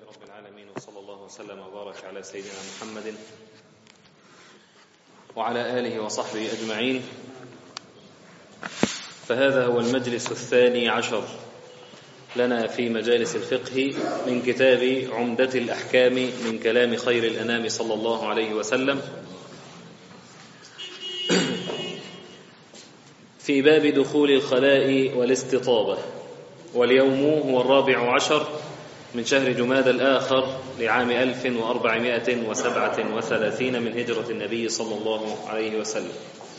رب العالمين وصلى الله وسلم وبارك على سيدنا محمد وعلى آله وصحبه أجمعين فهذا هو المجلس الثاني عشر لنا في مجالس الفقه من كتاب عمدة الأحكام من كلام خير الأنام صلى الله عليه وسلم في باب دخول الخلاء والاستطابة واليوم هو الرابع عشر من شهر جماد الآخر لعام 1437 من هجرة النبي صلى الله عليه وسلم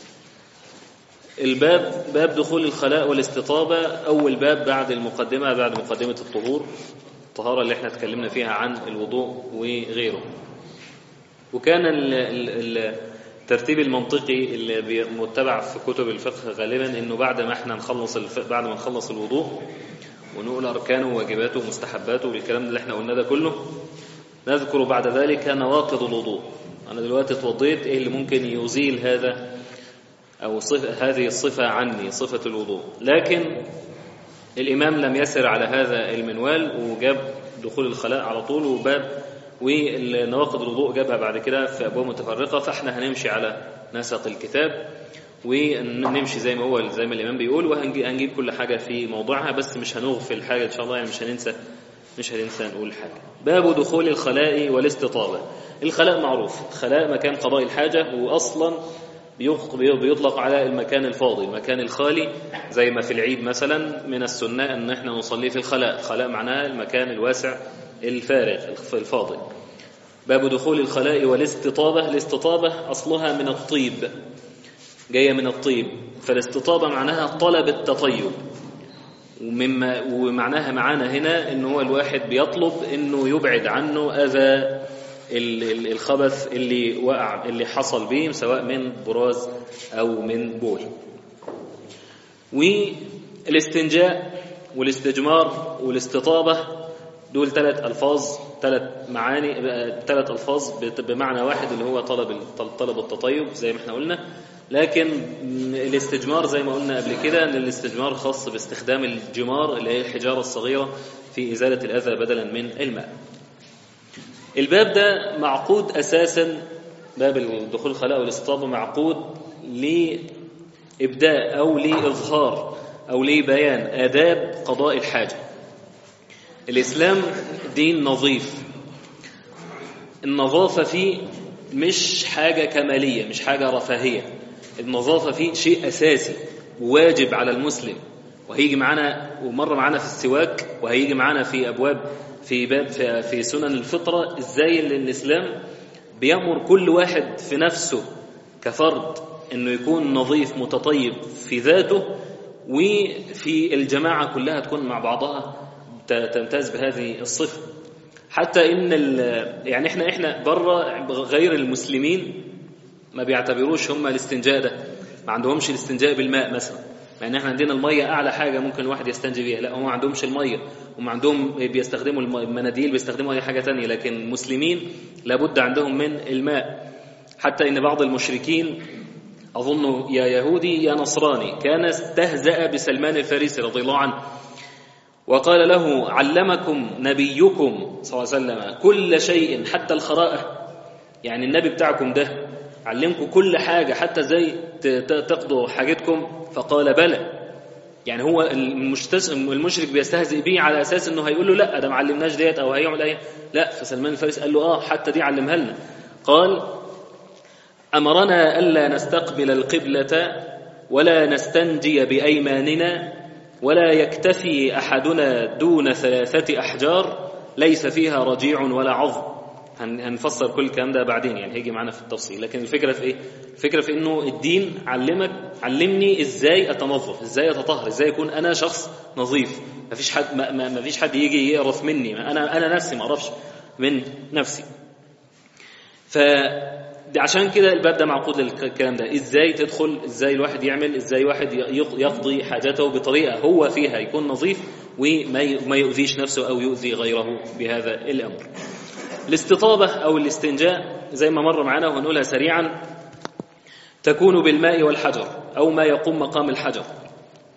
الباب باب دخول الخلاء والاستطابة أول باب بعد المقدمة بعد مقدمة الطهور الطهارة اللي احنا اتكلمنا فيها عن الوضوء وغيره وكان الترتيب المنطقي اللي متبع في كتب الفقه غالبا انه بعد ما احنا نخلص الف... بعد ما نخلص الوضوء ونقول اركانه وواجباته ومستحباته والكلام اللي احنا قلناه ده كله نذكر بعد ذلك نواقض الوضوء انا دلوقتي اتوضيت ايه اللي ممكن يزيل هذا أو صفة هذه الصفة عني صفة الوضوء لكن الإمام لم يسر على هذا المنوال وجاب دخول الخلاء على طول وباب ونواقض الوضوء جابها بعد كده في أبواب متفرقة فإحنا هنمشي على نسق الكتاب ونمشي زي ما هو زي ما الإمام بيقول وهنجيب كل حاجة في موضعها بس مش هنغفل حاجة إن شاء الله يعني مش هننسى مش هننسى نقول حاجة باب دخول الخلاء والاستطابة الخلاء معروف الخلاء مكان قضاء الحاجة وأصلا بيطلق على المكان الفاضي المكان الخالي زي ما في العيد مثلا من السنة أن احنا نصلي في الخلاء الخلاء معناها المكان الواسع الفارغ الفاضي باب دخول الخلاء والاستطابة الاستطابة أصلها من الطيب جاية من الطيب فالاستطابة معناها طلب التطيب ومما ومعناها معانا هنا ان هو الواحد بيطلب انه يبعد عنه اذى الخبث اللي وقع اللي حصل به سواء من براز او من بول والاستنجاء والاستجمار والاستطابه دول ثلاث الفاظ ثلاث معاني ثلاث الفاظ بمعنى واحد اللي هو طلب طلب التطيب زي ما احنا قلنا لكن الاستجمار زي ما قلنا قبل كده ان الاستجمار خاص باستخدام الجمار اللي هي الحجاره الصغيره في ازاله الاذى بدلا من الماء الباب ده معقود أساسا باب الدخول الخلاء والاستطابة معقود لإبداء أو لإظهار أو لبيان آداب قضاء الحاجة الإسلام دين نظيف النظافة فيه مش حاجة كمالية مش حاجة رفاهية النظافة فيه شيء أساسي واجب على المسلم وهيجي معانا ومرة معانا في السواك وهيجي معانا في أبواب في باب في, في سنن الفطرة ازاي اللي الإسلام بيأمر كل واحد في نفسه كفرد انه يكون نظيف متطيب في ذاته وفي الجماعة كلها تكون مع بعضها تمتاز بهذه الصفة حتى ان يعني احنا احنا بره غير المسلمين ما بيعتبروش هم الاستنجاء ده ما عندهمش الاستنجاء بالماء مثلا مع ان احنا عندنا الميه اعلى حاجه ممكن الواحد يستنجي بيها لا هم ما عندهمش الميه هم عندهم بيستخدموا المناديل بيستخدموا اي حاجه تانية لكن المسلمين لابد عندهم من الماء حتى ان بعض المشركين اظن يا يهودي يا نصراني كان استهزأ بسلمان الفارسي رضي الله عنه وقال له علمكم نبيكم صلى الله عليه وسلم كل شيء حتى الخرائح يعني النبي بتاعكم ده علمكم كل حاجة حتى ازاي تقضوا حاجتكم فقال بلى يعني هو المشرك بيستهزئ بيه على اساس انه هيقول له لا ده ما علمناش ديت او هيعمل ايه لا فسلمان الفارسي قال له اه حتى دي علمها لنا قال امرنا الا نستقبل القبلة ولا نستنجي بايماننا ولا يكتفي احدنا دون ثلاثة احجار ليس فيها رجيع ولا عظم هنفسر كل الكلام ده بعدين يعني هيجي معانا في التفصيل لكن الفكره في ايه الفكره في انه الدين علمك علمني ازاي اتنظف ازاي اتطهر ازاي يكون انا شخص نظيف مفيش حد ما, ما, ما فيش حد يجي يقرف مني انا انا نفسي ما اعرفش من نفسي ف عشان كده الباب ده معقود للكلام ده ازاي تدخل ازاي الواحد يعمل ازاي واحد يقضي حاجته بطريقه هو فيها يكون نظيف وما يؤذيش نفسه او يؤذي غيره بهذا الامر الاستطابة أو الاستنجاء زي ما مر معنا وهنقولها سريعا تكون بالماء والحجر أو ما يقوم مقام الحجر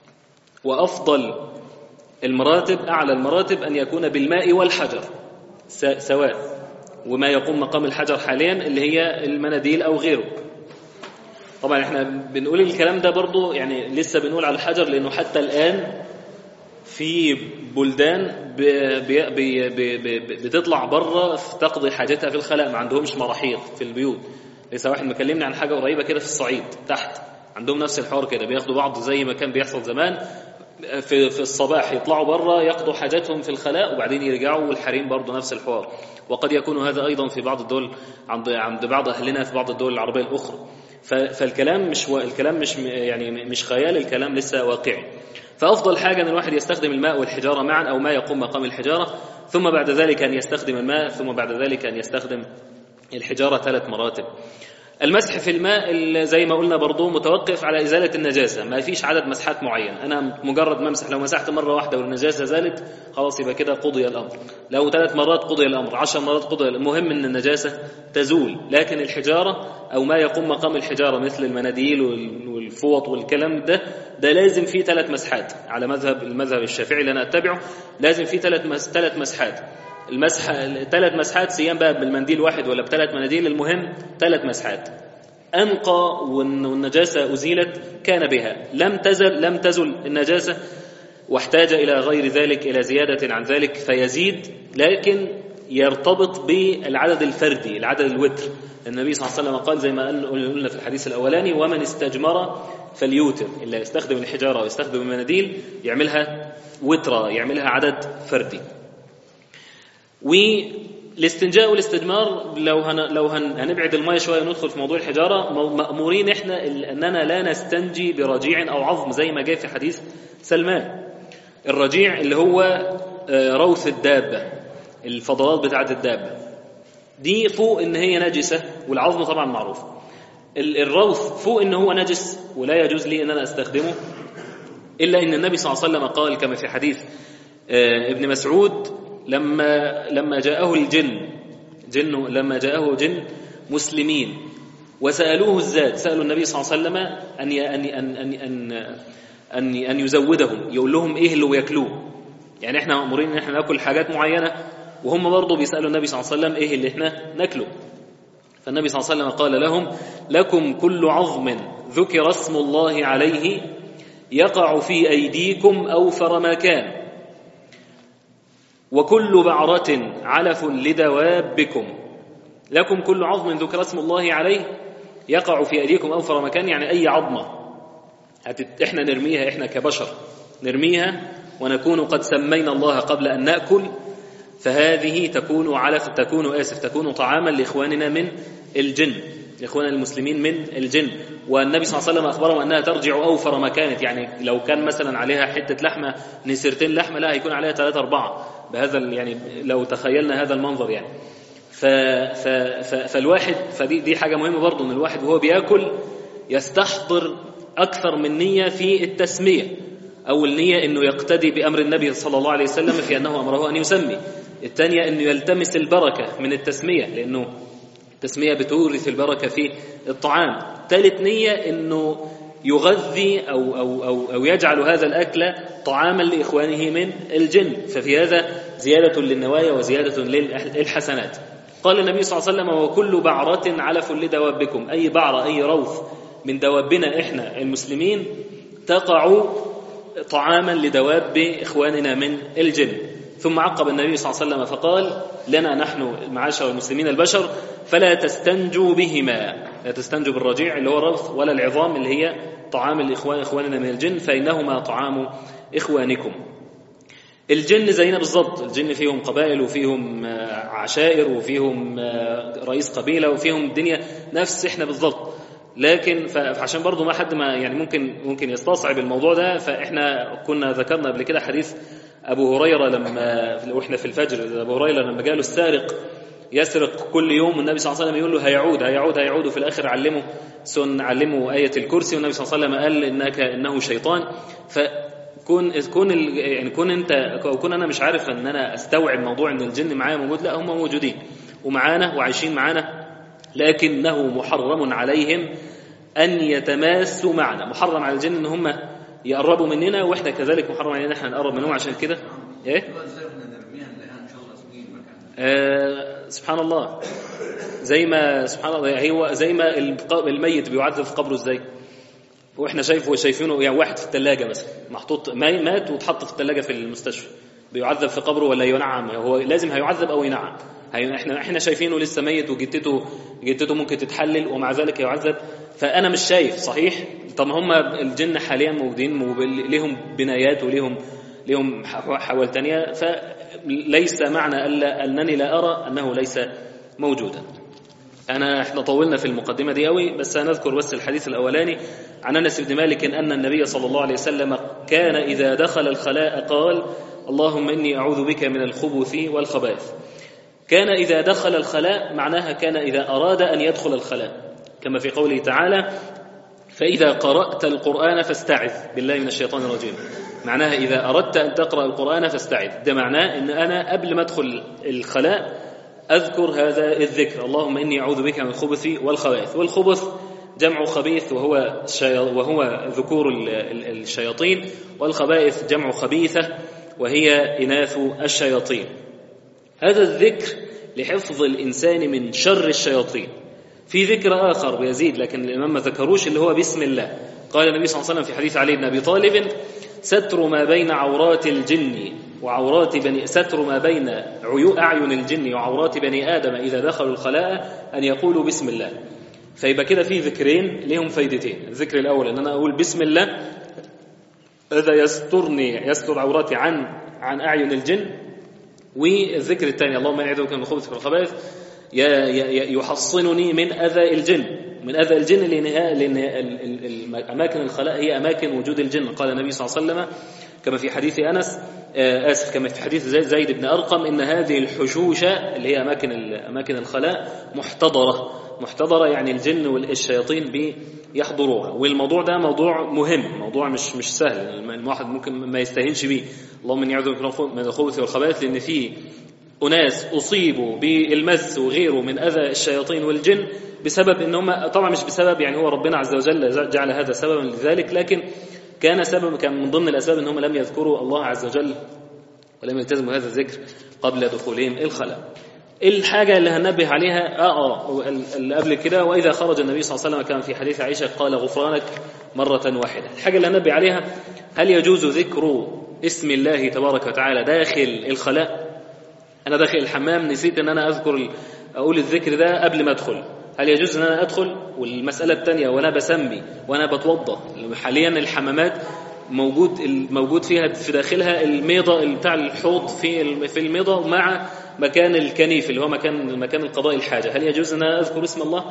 وأفضل المراتب أعلى المراتب أن يكون بالماء والحجر سواء وما يقوم مقام الحجر حاليا اللي هي المناديل أو غيره طبعا احنا بنقول الكلام ده برضو يعني لسه بنقول على الحجر لأنه حتى الآن في بلدان بي بي بي بتطلع بره تقضي حاجتها في الخلاء ما عندهمش مراحيض في البيوت لسه واحد مكلمني عن حاجه قريبه كده في الصعيد تحت عندهم نفس الحوار كده بياخدوا بعض زي ما كان بيحصل زمان في في الصباح يطلعوا بره يقضوا حاجاتهم في الخلاء وبعدين يرجعوا والحريم برضه نفس الحوار وقد يكون هذا ايضا في بعض الدول عند عند بعض اهلنا في بعض الدول العربيه الاخرى فالكلام مش و... الكلام مش يعني مش خيال الكلام لسه واقعي فافضل حاجه ان الواحد يستخدم الماء والحجاره معا او ما يقوم مقام الحجاره ثم بعد ذلك ان يستخدم الماء ثم بعد ذلك ان يستخدم الحجاره ثلاث مراتب المسح في الماء زي ما قلنا برضو متوقف على إزالة النجاسة ما فيش عدد مسحات معين أنا مجرد ما امسح لو مسحت مرة واحدة والنجاسة زالت خلاص يبقى كده قضي الأمر لو ثلاث مرات قضي الأمر عشر مرات قضي المهم أن النجاسة تزول لكن الحجارة أو ما يقوم مقام الحجارة مثل المناديل والفوط والكلام ده ده لازم فيه ثلاث مسحات على مذهب المذهب الشافعي اللي أنا أتبعه لازم فيه ثلاث ثلاث مسحات المسح ثلاث مسحات سيان بقى بالمنديل واحد ولا بثلاث مناديل المهم ثلاث مسحات أنقى والنجاسة أزيلت كان بها لم تزل لم تزل النجاسة واحتاج إلى غير ذلك إلى زيادة عن ذلك فيزيد لكن يرتبط بالعدد الفردي العدد الوتر النبي صلى الله عليه وسلم قال زي ما قلنا في الحديث الأولاني ومن استجمر فليوتر اللي يستخدم الحجارة ويستخدم المناديل يعملها وترا يعملها عدد فردي والاستنجاء والاستجمار لو هن لو هن هنبعد الميه شويه وندخل في موضوع الحجاره مامورين احنا اننا لا نستنجي برجيع او عظم زي ما جاء في حديث سلمان الرجيع اللي هو روث الدابه الفضلات بتاعه الدابه دي فوق ان هي نجسه والعظم طبعا معروف الروث فوق ان هو نجس ولا يجوز لي ان انا استخدمه الا ان النبي صلى الله عليه وسلم قال كما في حديث ابن مسعود لما لما جاءه الجن جن لما جاءه جن مسلمين وسألوه الزاد سألوا النبي صلى الله عليه وسلم أن أن أن أن أن أن, أن يزودهم يقول لهم إيه اللي ياكلوه يعني إحنا مأمورين إن إحنا ناكل حاجات معينة وهم برضه بيسألوا النبي صلى الله عليه وسلم إيه اللي إحنا ناكله فالنبي صلى الله عليه وسلم قال لهم لكم كل عظم ذكر اسم الله عليه يقع في أيديكم أوفر ما كان وكل بعرة علف لدوابكم لكم كل عظم ذكر اسم الله عليه يقع في أيديكم أوفر مكان يعني أي عظمة هتت... إحنا نرميها إحنا كبشر نرميها ونكون قد سمينا الله قبل أن نأكل فهذه تكون علف تكون آسف تكون طعاما لإخواننا من الجن لإخواننا المسلمين من الجن والنبي صلى الله عليه وسلم أخبرهم أنها ترجع أوفر ما كانت يعني لو كان مثلا عليها حتة لحمة نسرتين لحمة لا هيكون عليها ثلاثة أربعة بهذا يعني لو تخيلنا هذا المنظر يعني ف ف ف فالواحد فدي دي حاجة مهمة برضه إن الواحد وهو بياكل يستحضر أكثر من نية في التسمية أو النية إنه يقتدي بأمر النبي صلى الله عليه وسلم في أنه أمره أن يسمي الثانية إنه يلتمس البركة من التسمية لأنه التسمية بتورث البركة في الطعام ثالث نية إنه يغذي أو, أو, أو, أو يجعل هذا الأكل طعاما لإخوانه من الجن ففي هذا زيادة للنوايا وزيادة للحسنات قال النبي صلى الله عليه وسلم وكل بعرة علف لدوابكم أي بعرة أي روث من دوابنا إحنا المسلمين تقع طعاما لدواب إخواننا من الجن ثم عقب النبي صلى الله عليه وسلم فقال لنا نحن معاشر المسلمين البشر فلا تستنجوا بهما لا تستنجوا بالرجيع اللي هو الروث ولا العظام اللي هي طعام الإخوان إخواننا من الجن فإنهما طعام إخوانكم الجن زينا بالضبط الجن فيهم قبائل وفيهم عشائر وفيهم رئيس قبيلة وفيهم الدنيا نفس احنا بالضبط لكن فعشان برضو ما حد ما يعني ممكن ممكن يستصعب الموضوع ده فاحنا كنا ذكرنا قبل كده حديث ابو هريره لما واحنا في الفجر ابو هريره لما جاله السارق يسرق كل يوم والنبي صلى الله عليه وسلم يقول له هيعود هيعود هيعود وفي الاخر علمه سن علمه ايه الكرسي والنبي صلى الله عليه وسلم قال انك انه شيطان فكون كون يعني كون انت كون انا مش عارف ان انا استوعب موضوع ان الجن معايا موجود لا هم موجودين ومعانا وعايشين معانا لكنه محرم عليهم ان يتماسوا معنا محرم على الجن ان هم يقربوا مننا واحنا كذلك محرم علينا احنا نقرب منهم عشان كده ايه آه سبحان الله زي ما سبحان الله هو زي ما الق- الميت بيعذب في قبره ازاي واحنا شايفه شايفينه يعني واحد في الثلاجه مثلا محطوط ما- مات واتحط في الثلاجه في المستشفى بيعذب في قبره ولا ينعم هو لازم هيعذب او ينعم هي- احنا احنا شايفينه لسه ميت وجتته جتته ممكن تتحلل ومع ذلك يعذب فانا مش شايف صحيح طب هم الجن حاليا موجودين وب- ليهم بنايات وليهم ليهم ح- حوال تانية فليس معنى ألا أنني لا أرى أنه ليس موجودا أنا إحنا طولنا في المقدمة دي قوي بس هنذكر بس الحديث الأولاني عن أنس بن مالك أن النبي صلى الله عليه وسلم كان إذا دخل الخلاء قال اللهم إني أعوذ بك من الخبث والخبائث كان إذا دخل الخلاء معناها كان إذا أراد أن يدخل الخلاء كما في قوله تعالى فإذا قرأت القرآن فاستعذ بالله من الشيطان الرجيم معناها إذا أردت أن تقرأ القرآن فاستعذ ده معناه أن أنا قبل ما أدخل الخلاء أذكر هذا الذكر اللهم إني أعوذ بك من الخبث والخبائث والخبث جمع خبيث وهو شي... وهو ذكور ال- ال- الشياطين والخبائث جمع خبيثة وهي إناث الشياطين هذا الذكر لحفظ الإنسان من شر الشياطين في ذكر آخر ويزيد لكن الإمام ما ذكروش اللي هو بسم الله قال النبي صلى الله عليه وسلم في حديث علي بن أبي طالب ستر ما بين عورات الجن وعورات بني ستر ما بين عيو أعين الجن وعورات بني آدم إذا دخلوا الخلاء أن يقولوا بسم الله فيبقى كده في ذكرين ليهم فايدتين الذكر الأول أن أنا أقول بسم الله هذا يسترني يستر عوراتي عن عن أعين الجن والذكر الثاني اللهم اني اعوذ بك من الخبث والخبائث ي- ي- يحصنني من اذى الجن من اذى الجن لان لان ال- ال- ال- اماكن الخلاء هي اماكن وجود الجن قال النبي صلى الله عليه وسلم كما في حديث انس آه، اسف كما في حديث زي- زيد بن ارقم ان هذه الحشوش اللي هي اماكن ال- اماكن الخلاء محتضره محتضره يعني الجن والشياطين بيحضروها والموضوع ده موضوع مهم موضوع مش مش سهل الواحد ممكن ما يستهينش بيه اللهم اني اعوذ بك من الخبث والخبائث لان في أناس أصيبوا بالمس وغيره من أذى الشياطين والجن بسبب إن هم طبعا مش بسبب يعني هو ربنا عز وجل جعل هذا سببا لذلك لكن كان سبب كان من ضمن الأسباب إن هم لم يذكروا الله عز وجل ولم يلتزموا هذا الذكر قبل دخولهم الخلاء الحاجة اللي هنبه عليها اه اه اللي قبل كده وإذا خرج النبي صلى الله عليه وسلم كان في حديث عائشة قال غفرانك مرة واحدة الحاجة اللي هنبه عليها هل يجوز ذكر اسم الله تبارك وتعالى داخل الخلاء انا داخل الحمام نسيت ان انا اذكر ال- اقول الذكر ده قبل ما ادخل هل يجوز ان انا ادخل والمساله الثانيه وانا بسمي وانا بتوضا حاليا الحمامات موجود موجود فيها في داخلها الميضه بتاع الحوض في الم- في الميضه مع مكان الكنيف اللي هو مكان مكان القضاء الحاجه هل يجوز ان انا اذكر اسم الله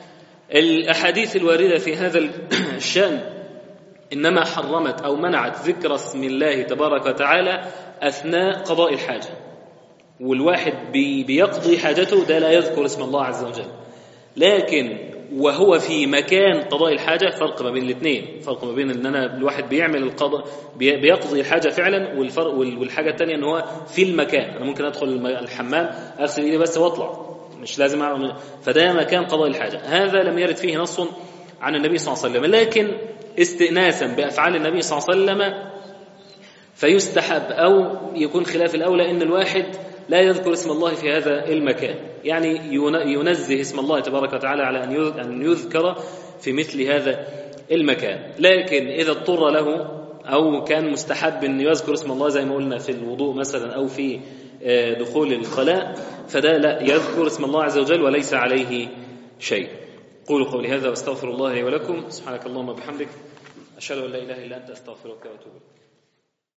الاحاديث الوارده في هذا الشان انما حرمت او منعت ذكر اسم الله تبارك وتعالى اثناء قضاء الحاجه والواحد بي بيقضي حاجته ده لا يذكر اسم الله عز وجل لكن وهو في مكان قضاء الحاجة فرق ما بين الاثنين فرق ما بين ان انا الواحد بيعمل القضاء بي- بيقضي الحاجة فعلا والفرق وال- والحاجة الثانية ان هو في المكان انا ممكن ادخل الم- الحمام اغسل ايدي بس واطلع مش لازم أعمل فده مكان قضاء الحاجة هذا لم يرد فيه نص عن النبي صلى الله عليه وسلم لكن استئناسا بافعال النبي صلى الله عليه وسلم فيستحب أو يكون خلاف الأولى إن الواحد لا يذكر اسم الله في هذا المكان يعني ين- ينزه اسم الله تبارك وتعالى على أن يذ- أن يذكر في مثل هذا المكان لكن إذا اضطر له أو كان مستحب أن يذكر اسم الله زي ما قلنا في الوضوء مثلا أو في آه، دخول الخلاء فده لا يذكر اسم الله عز وجل وليس عليه شيء قولوا قولي هذا واستغفر الله لي ولكم سبحانك اللهم وبحمدك أشهد أن لا إله إلا أنت أستغفرك وأتوب إليك